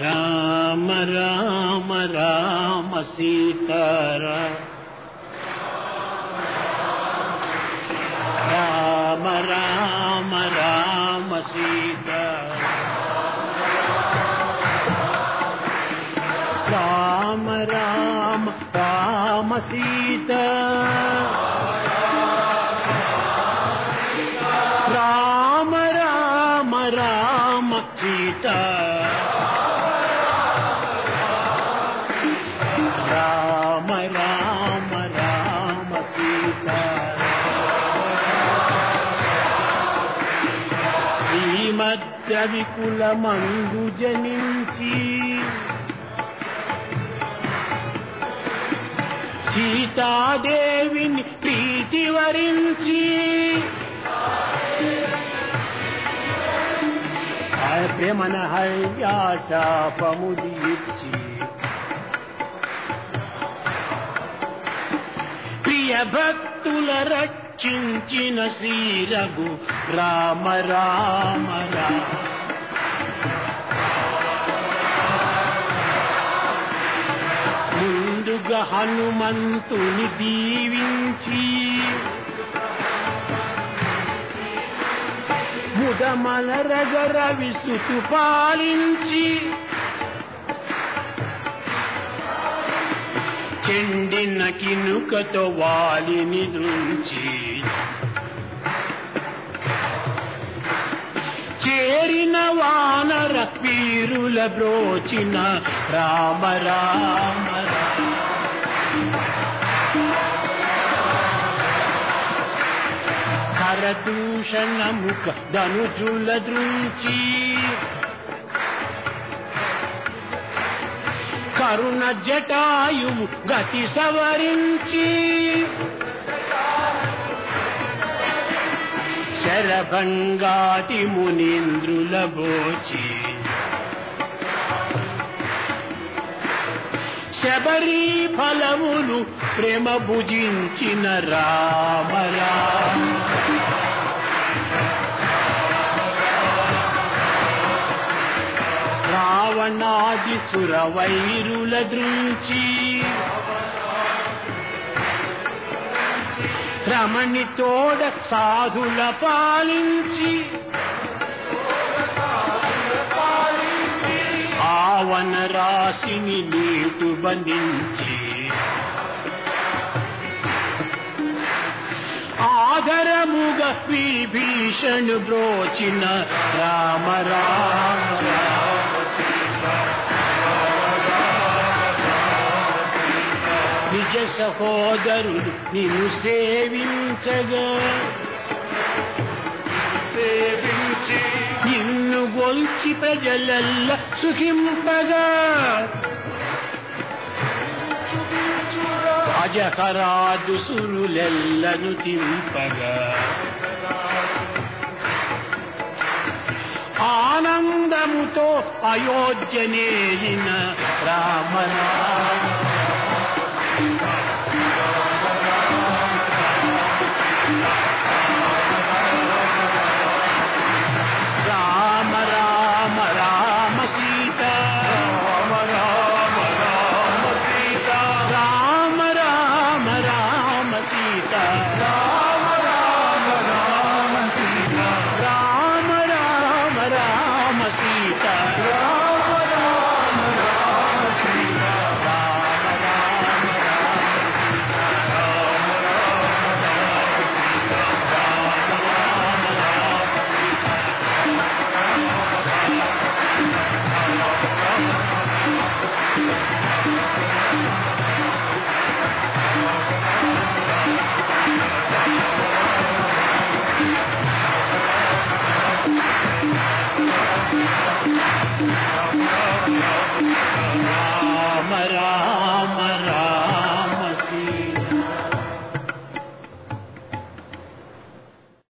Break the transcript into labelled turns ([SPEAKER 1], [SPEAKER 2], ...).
[SPEAKER 1] రామ రామ రామ సీతారా రామ రామ రామ సీతా రామ రామ రామ సీతా రామ రామ రామ సీతా రామ రామ రామ సీతా శ్రీమద్రవికుల మందు జనించి సీతాదేవిని ప్రీతి వరించి ఆ ప్రేమన హయ్యాశాపముది ఇచ్చి ప్రియ భక్తుల రక్షించిన శ్రీ రఘు రామ రామ రామ ముందుగా హనుమంతుని దీవించి ముదమల రగర విసుతు పాలించి చెండిన కినుకతో వాలిని నుంచి చేరిన వానర పీరుల బ్రోచిన రామ రామ రామ కరదూషణ ముఖ ధనుజుల దృంచి కరుణ జటాయువు గతి సవరించి శరభంగాది మునీంద్రుల బోచి శబరి ఫలములు ప్రేమ భుజించిన రామ రామ రావణాది సురవైరుల దృంచి రమణి తోడ సాధుల పాలించి ఆవన రాశిని నీటు బంధించి ఆధరముగ విభీషణు బ్రోచిన రామ రామ రామ నిజ సహోదరులు నిన్ను సేవించగా సేవించి నిన్ను గొల్చి ప్రజలల్ల సుఖింపగా అజహరాదు సురులెల్లను తింపగా ఆనందముతో అయోధ్యనేలిన రామ రామ రామ రామ రామ సీత రామ రామ రామ సీత రామ రామ రామ సీత రామ రామ రామ సీత రామ రామ రామ సీత రామ రామ రామ సీత రామ రామ రామ రామ రామ